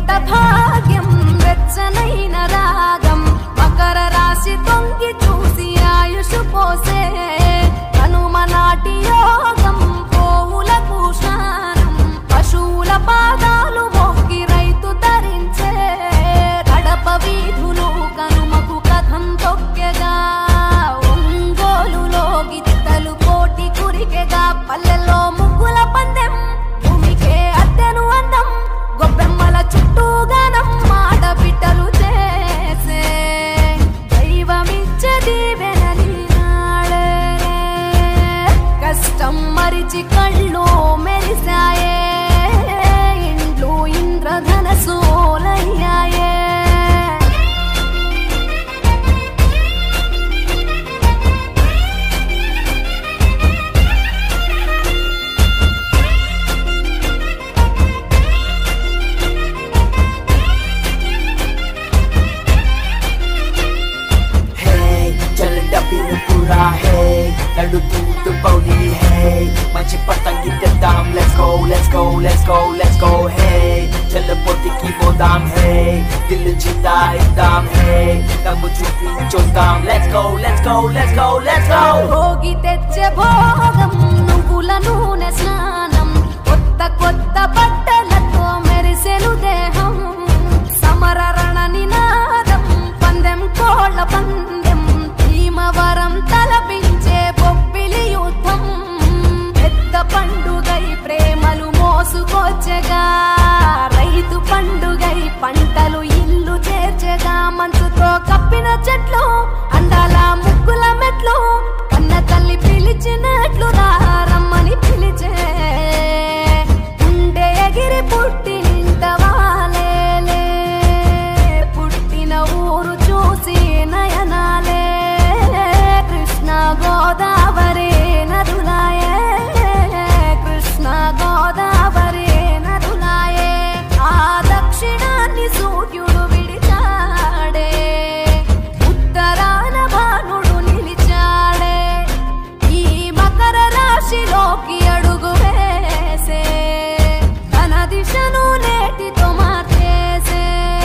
వెంట భాగ్యం వెచ్చనైన రాగం మకర రాశి తొంగి చూసి ఆయుషు పోసే హనుమ నాటి యోగం పోవులకు స్నానం పశువుల పాదాలు మొక్కి రైతు ధరించే కడప వీధులు కనుమకు కథం తొక్కెగా ఒంగోలులో గిత్తలు పోటీ కురికెగా పల్లెల్లో ముగ్గుల పందెం భూమికే అద్దెను అందం గొబ్బెమ్మల చుట్టూ గానం ఆడబిడ్డలు చేసే దైవమిచ్చే దీవెనని నాడే కష్టం మరిచి కళ్ళు మెరిసాయే ఇండ్లు ఇంద్రధనసోలయ్యాయే Hey, చల్లండి అబ్బిన పూరా Hey, నడు దూదు పౌని Hey, మంచి పతంగి తెద్దాం Let's go, let's go, let's go, let's go Hey, చల్ల పోటీకి పోదాం Hey, దిల్లు జీతా ఇద్దాం Hey, దమ్ము చూపించొద్దాం Let's go, let's go, let's go, let's go Bhogi తెచ్చే భోగం నువ్వుల నూనె స్నానం కొత్త కొత్త బట్టలతో మెరిసెను దేహం సమర రణ నినాదం పందెం కోళ్ళ పందెం భీమవరం తలపించే బొబ్బిలి యుద్ధం పెద్ద పండుగై ప్రేమలు మోసుకొచ్చగా రైతు పండుగై పంటలు ఇల్లు చేర్చగా మంచుతో కప్పిన చెట్లు అండాల ముగ్గుల మెట్లు కన్న తల్లి పిలిచినట్లు రా రమ్మని పిలిచే ఉండే ఎగిరి పుట్టి నింట వాలేలే పుట్టిన ఊరు చూసి నయనాలే కృష్ణ గోదావరి నదులాయే కృష్ణ గోదావరి నదులాయే ఆ దక్షిణాన్ని సూర్యుడు విడిచాడే ఉత్తరాన భానుడు నిలిచాడే ఈ మకర రాశిలోకి అడుగు వేసే తన దిశను నేటితో మార్చేసే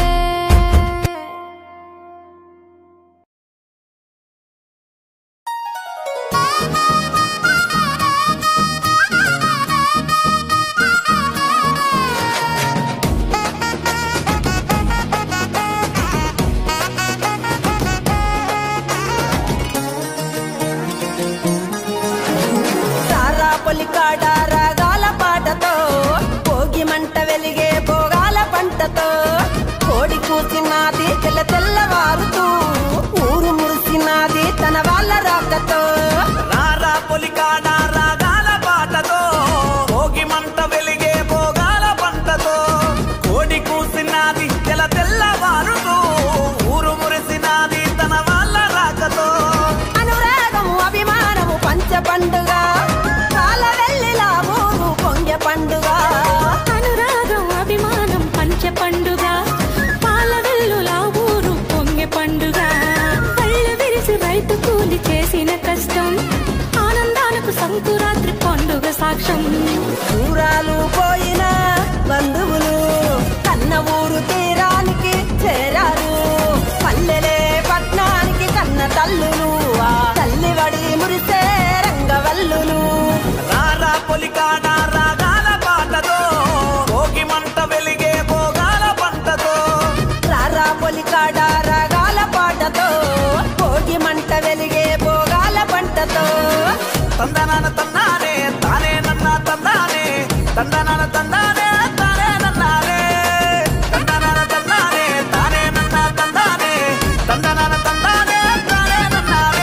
సారా పొలికాడ రాగాల పాటతో భోగి మంట వెలిగే భోగాల పంటతో కోడి కూసినాది తెల్ల తెల్లవారుతూ ఊరు మురిసినాది తన వాళ్ళ రాకతో రారా పొలికాడ రాగాల పాటతో భోగి మంట వెలిగే భోగాల పంటతో కోడి కూసినాది తెల తెల్లవారుతూ ఊరు మురిసినాది తన వాళ్ళ రాకతో అనురాగము అభిమానము పంచ పండుగ కాల వెళ్ళిలా ఊరు పొంగె పండుగ అనురాగం అభిమానం పంచ పండుగ పాల వెల్లులా ఊరు పొంగె పండుగ కళ్ళు విరిసి రైతు కూలి చేసిన కష్టం ఆనందాలకు సంకురాత్రి పండుగ సాక్ష్యం దూరాలు పోయిన బంధువులు కన్న ఊరు తీరానికి చేరారు పల్లెలే పట్నానికి కన్న తల్లులు ఆ తల్లి వడి మురిసే రంగవల్లులు రారా పొలికాడ రాగాల పాటతో భోగి మంట వెలిగే భోగాల పంటతో రారా పొలికాడ రాగాల పాటతో భోగి మంట వెలిగే భోగాల పంటతో తందనాన తందానే తానే నన్న తందానే తందనాన తందానే తానే నన్నానే తందనాన తందానే తానే నన్న తందానే తందనాన తందానే తానే నన్నానే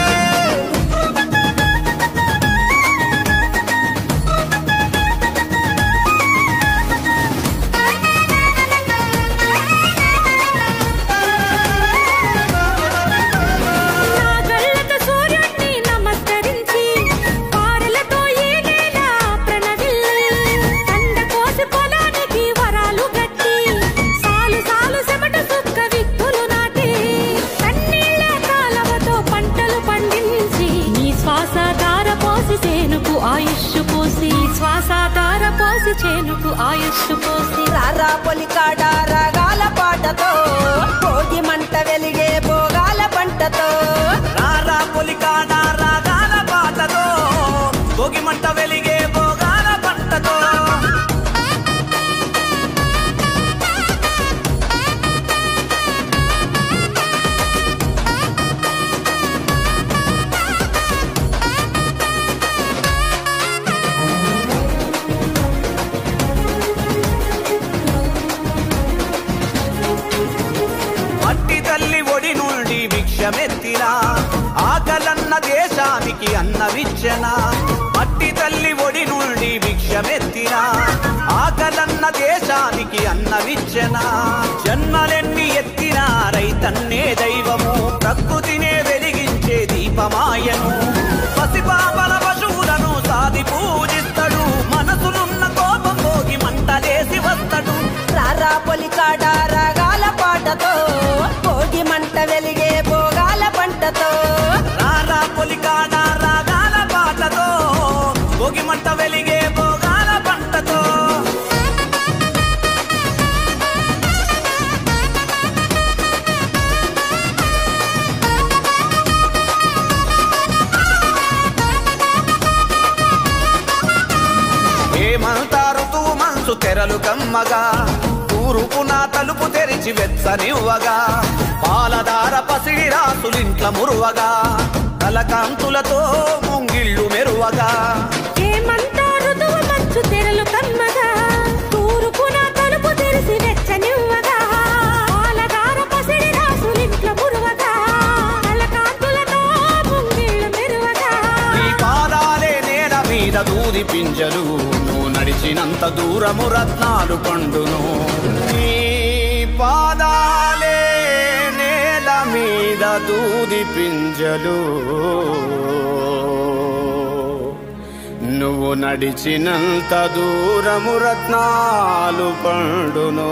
నా కళ్ళతో సూర్యుడిని నమస్కరించి పారలతో ఈ నేల ప్రణవిల్లి కండ కోసి పొలానికి వరాలు గట్టి సాలు సాలు చెమట సుక్క విత్తులు నాటి కన్నీళ్ళ కాలవతో పంటలు పండించి నీ శ్వాస దార పోసి చేనుకు ఆయుష్ పోసి శ్వాస దార పోసి చేనుకు ఆయుష్ పోసి రారా పొలికాడ రాగాల పాటతో భోగి మంట వెలిగే భోగాల పంటతో రారా పొలికాడ రాగాల పాటతో భోగి మంట వెలిగే భోగాల పంటతో మట్టి తల్లి ఒడి నుండి భిక్షమెత్తిన ఆకలన్న దేశానికి అన్నవిచ్చన మట్టి తల్లి ఒడి నుండి భిక్షమెత్తిన ఆకలన్న దేశానికి అన్నవిచ్చన జన్మలెన్ని ఎత్తిన రైతన్నే దైవము ప్రకృతినే వెలిగించే దీపమాయను పసిపాపల పశువులను సాది పూజిస్తాడు మనసులున్న కోపం పోగి మంటలేసి వస్తాడు రారా పొలికాడ రాగాల పాటతో భోగి మంట వెలిగే భోగాల పంటతో రారా పొలికాడ రాగాల పాటతో భోగి మంట వెలిగే భోగాల పంటతో హేమంత ఋతువు మనసు తెరలు కమ్మగా తూరుపున తలుపు తెరిచి వెచ్చనివ్వగా పాలదార పసిడి రాసులింట్ల మురువగా కలకాంతులతో ముంగిళ్ళు మెరువగా ఏమంతా ఋతువు మంచు తెరలు కమ్మగా తూర్పున తలుపు తెరిసి వెచ్చనివ్వగా పాలదార పసిడి రాసులింట్ల మురువగా కలకాంతులతో ముంగిళ్ళు మెరువగా నీ పాదాలే నేల మీద దూది పింజలు నువ్వు నడిచినంత దూరము రత్నాలు పండును నీ పాదాలే నేల మీద దూది పింజలు నువ్వు నడిచినంత దూరము రత్నాలు పండును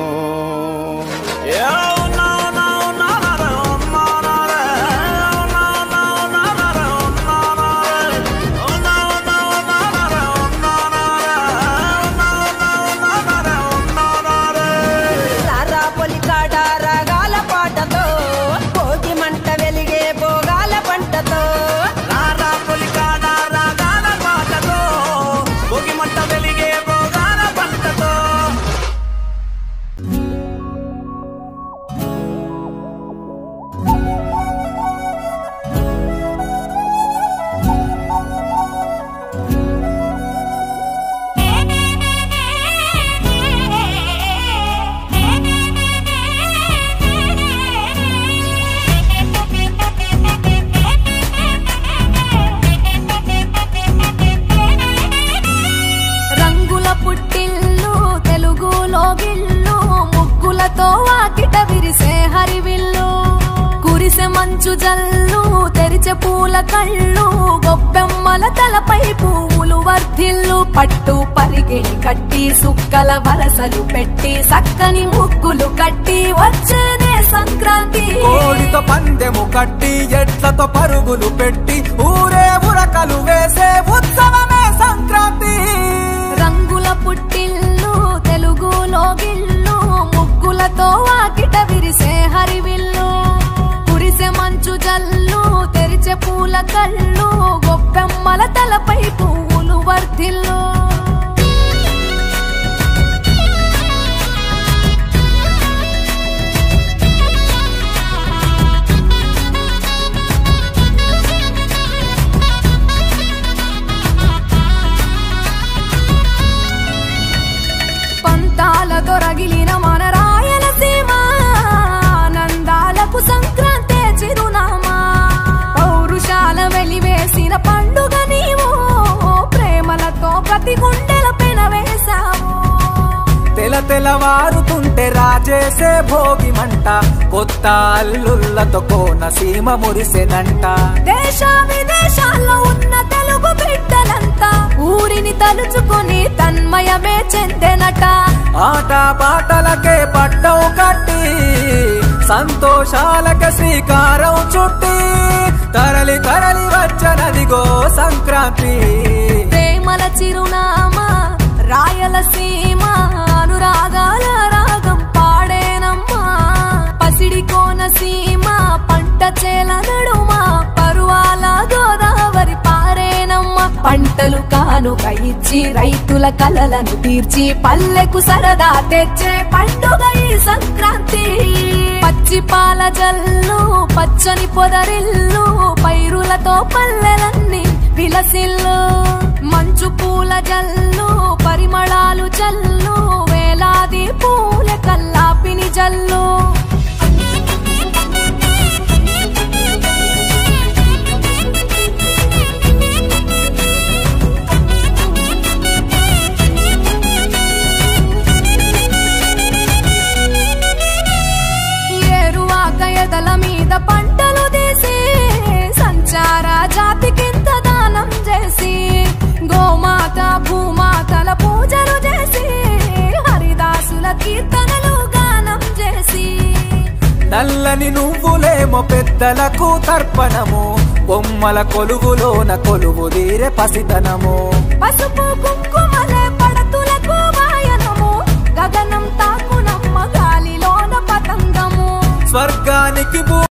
రారా పొలికాడ రాగాల పాటతో భోగి మంట వెలిగే భోగాల పంటతో రారా పొలికాడ రాగాల పాటతో భోగి మంట వెలిగే భోగాల పంటతో రంగుల పుట్టిల్లు తెలుగులో గిల్లు ముగ్గులతో వాకిట విరిసే హరివిల్లు కురిసె మంచు జల్లు తెరిచే పూల కళ్ళు గొప్పెమ్మల తలపై పువ్వులు వర్ధిల్లు పట్టు పరిగిణి కట్టి సుక్కల వరసలు పెట్టి సక్కని ముగ్గులు కట్టి వచ్చేదే సంక్రాంతి కోడితో పందెము కట్టి ఎట్లతో పరుగులు పెట్టి ఊరే ఉరకలు వేసే ఉత్సవమే సంక్రాంతి రంగుల పుట్టిల్లు తెలుగులో గిల్లు ముగ్గులతో వాకిట విరిసే హరివిల్లు కురిసె మంచు జల్లు తెరిచే పూల కళ్ళు గొప్పెమ్మల తలపై పువ్వులు వర్ధిల్లు పంతాల దొరగిలిన మన రాయలసీమ ఆనందాలకు సంక్రాంతే చిరునామా పౌరుషాల వెలివేసిన పండుగ నీవు ప్రేమలతో ప్రతి గుండెల పెనవేశావు తెల తెలవారుతుంటే రాజేసే భోగి మంట కొత్త అల్లుళ్ళతో కోన సీమ మురిసెనంట దేశ విదేశాల్లో ఉన్న తెలుగు బిడ్డలంతా ఊరిని తలుచుకుని తన్మయమే చెందెనట ఆట పాటలకే పట్టం కట్టి సంతోషాలకే శ్రీకారం చుట్టి తరలి తరలి వచ్చనదిగో సంక్రాంతి ప్రేమల చిరునామా రాయలసీమ అనురాగాల రాగం పాడేనమ్మా కానుక ఇచ్చి రైతుల కలలను తీర్చి పల్లెకు సరదా తెచ్చే పండుగ ఈ సంక్రాంతి పచ్చి పాల జల్లు పచ్చని పొదరిల్లు పైరులతో పల్లెలన్నీ విలసిల్లు మంచు పూల జల్లు పరిమళాలు చల్లు వేలాది పూల కల్లాపిని జల్లు ఏరువాక ఎదల మీద పంటలు తీసి సంచార జాతికింత దానం చేసి గోమాత భూమాతల పూజలు చేసి హరిదాసుల కీర్తనలు గానం చేసి నల్లని నువ్వులేమో పెద్దలకు తర్పణము బొమ్మల కొలువులోన కొలువు తీరే పసితనము పసుపు కుంకుమలే పడతులకు వాయనము గగనం తాకునమ్మ గాలిలోన పతంగము స్వర్గానికి భూ